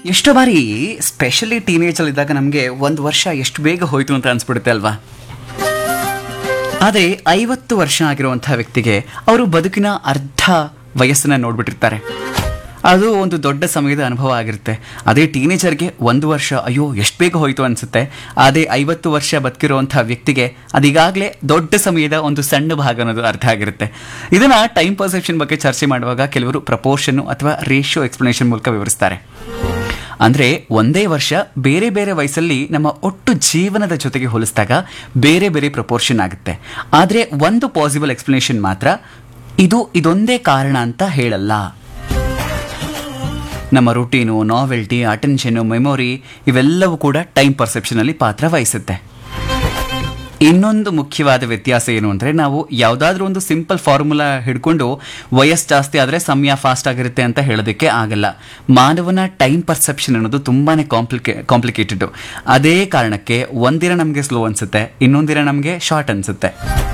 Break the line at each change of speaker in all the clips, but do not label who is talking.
ಎಷ್ಟೋ ಬಾರಿ ಸ್ಪೆಷಲಿ ಟೀನೇಜಲ್ಲಿ ಇದ್ದಾಗ ನಮಗೆ ಒಂದು ವರ್ಷ ಎಷ್ಟು ಬೇಗ ಹೋಯ್ತು ಅಂತ ಅನ್ಸ್ಬಿಡುತ್ತೆ ಅಲ್ವಾ ಆದರೆ ಐವತ್ತು ವರ್ಷ ಆಗಿರುವಂತಹ ವ್ಯಕ್ತಿಗೆ ಅವರು ಬದುಕಿನ ಅರ್ಧ ವಯಸ್ಸನ್ನ ನೋಡ್ಬಿಟ್ಟಿರ್ತಾರೆ ಅದು ಒಂದು ದೊಡ್ಡ ಸಮಯದ ಅನುಭವ ಆಗಿರುತ್ತೆ ಅದೇ ಟೀನೇಜರ್ಗೆ ಒಂದು ವರ್ಷ ಅಯ್ಯೋ ಎಷ್ಟು ಬೇಗ ಹೋಯ್ತು ಅನ್ಸುತ್ತೆ ಅದೇ ಐವತ್ತು ವರ್ಷ ಬದುಕಿರುವಂತಹ ವ್ಯಕ್ತಿಗೆ ಅದೀಗಾಗಲೇ ದೊಡ್ಡ ಸಮಯದ ಒಂದು ಸಣ್ಣ ಭಾಗ ಅನ್ನೋದು ಅರ್ಥ ಆಗಿರುತ್ತೆ ಇದನ್ನ ಟೈಮ್ ಪರ್ಸೆಪ್ಷನ್ ಬಗ್ಗೆ ಚರ್ಚೆ ಮಾಡುವಾಗ ಕೆಲವರು ಪ್ರಪೋರ್ಷನ್ ಅಥವಾ ರೇಷಿಯೋ ಎಕ್ಸ್ಪ್ಲನೇಷನ್ ಮೂಲಕ ವಿವರಿಸ್ತಾರೆ ಅಂದ್ರೆ ಒಂದೇ ವರ್ಷ ಬೇರೆ ಬೇರೆ ವಯಸ್ಸಲ್ಲಿ ನಮ್ಮ ಒಟ್ಟು ಜೀವನದ ಜೊತೆಗೆ ಹೋಲಿಸಿದಾಗ ಬೇರೆ ಬೇರೆ ಪ್ರಪೋರ್ಷನ್ ಆಗುತ್ತೆ ಆದರೆ ಒಂದು ಪಾಸಿಬಲ್ ಎಕ್ಸ್ಪ್ಲನೇಷನ್ ಮಾತ್ರ ಇದು ಇದೊಂದೇ ಕಾರಣ ಅಂತ ಹೇಳಲ್ಲ ನಮ್ಮ ರುಟೀನು ನಾವೆಲ್ಟಿ ಅಟೆನ್ಷನು ಮೆಮೊರಿ ಇವೆಲ್ಲವೂ ಕೂಡ ಟೈಮ್ ಪರ್ಸೆಪ್ಷನಲ್ಲಿ ಪಾತ್ರ ವಹಿಸುತ್ತೆ ಇನ್ನೊಂದು ಮುಖ್ಯವಾದ ವ್ಯತ್ಯಾಸ ಏನು ಅಂದರೆ ನಾವು ಯಾವುದಾದ್ರೂ ಒಂದು ಸಿಂಪಲ್ ಫಾರ್ಮುಲಾ ಹಿಡ್ಕೊಂಡು ವಯಸ್ಸು ಜಾಸ್ತಿ ಆದರೆ ಸಮಯ ಫಾಸ್ಟ್ ಆಗಿರುತ್ತೆ ಅಂತ ಹೇಳೋದಕ್ಕೆ ಆಗಲ್ಲ ಮಾನವನ ಟೈಮ್ ಪರ್ಸೆಪ್ಷನ್ ಅನ್ನೋದು ತುಂಬಾ ಕಾಂಪ್ಲಿಕೇ ಕಾಂಪ್ಲಿಕೇಟೆಡ್ ಅದೇ ಕಾರಣಕ್ಕೆ ಒಂದಿನ ನಮಗೆ ಸ್ಲೋ ಅನಿಸುತ್ತೆ ಇನ್ನೊಂದಿನ ನಮಗೆ ಶಾರ್ಟ್ ಅನಿಸುತ್ತೆ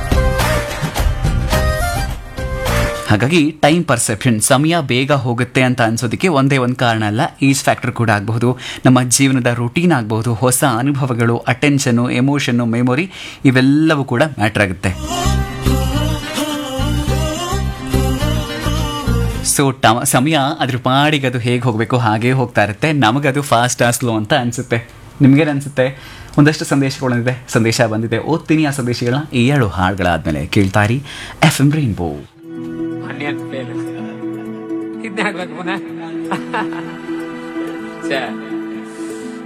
ಹಾಗಾಗಿ ಟೈಮ್ ಪರ್ಸೆಪ್ಷನ್ ಸಮಯ ಬೇಗ ಹೋಗುತ್ತೆ ಅಂತ ಅನ್ಸೋದಕ್ಕೆ ಒಂದೇ ಒಂದು ಕಾರಣ ಅಲ್ಲ ಈಸ್ ಫ್ಯಾಕ್ಟರ್ ಕೂಡ ಆಗಬಹುದು ನಮ್ಮ ಜೀವನದ ರುಟೀನ್ ಆಗಬಹುದು ಹೊಸ ಅನುಭವಗಳು ಅಟೆನ್ಷನು ಎಮೋಷನ್ನು ಮೆಮೊರಿ ಇವೆಲ್ಲವೂ ಕೂಡ ಮ್ಯಾಟ್ರ್ ಆಗುತ್ತೆ ಸೊ ಟಮ ಸಮಯ ಅದ್ರ ಪಾಡಿಗೆ ಅದು ಹೇಗೆ ಹೋಗಬೇಕು ಹಾಗೇ ಹೋಗ್ತಾ ಇರುತ್ತೆ ನಮಗದು ಫಾಸ್ಟ್ ಸ್ಲೋ ಅಂತ ಅನಿಸುತ್ತೆ ನಿಮಗೇನು ಅನಿಸುತ್ತೆ ಒಂದಷ್ಟು ಸಂದೇಶಗಳಿದೆ ಸಂದೇಶ ಬಂದಿದೆ ಓದ್ತೀನಿ ಆ ಸಂದೇಶಗಳನ್ನ ಈ ಏಳು ಹಾಡುಗಳಾದ್ಮೇಲೆ ಕೇಳ್ತಾರಿ ಎಫ್ ಎಂ ರೈನ್ಬೋ
ಆನಿಯನ್ ಫೇಲ್ ಇದನ್ನೇ ಆಗ್ಬೇಕು ಪುನಃ ಛೇ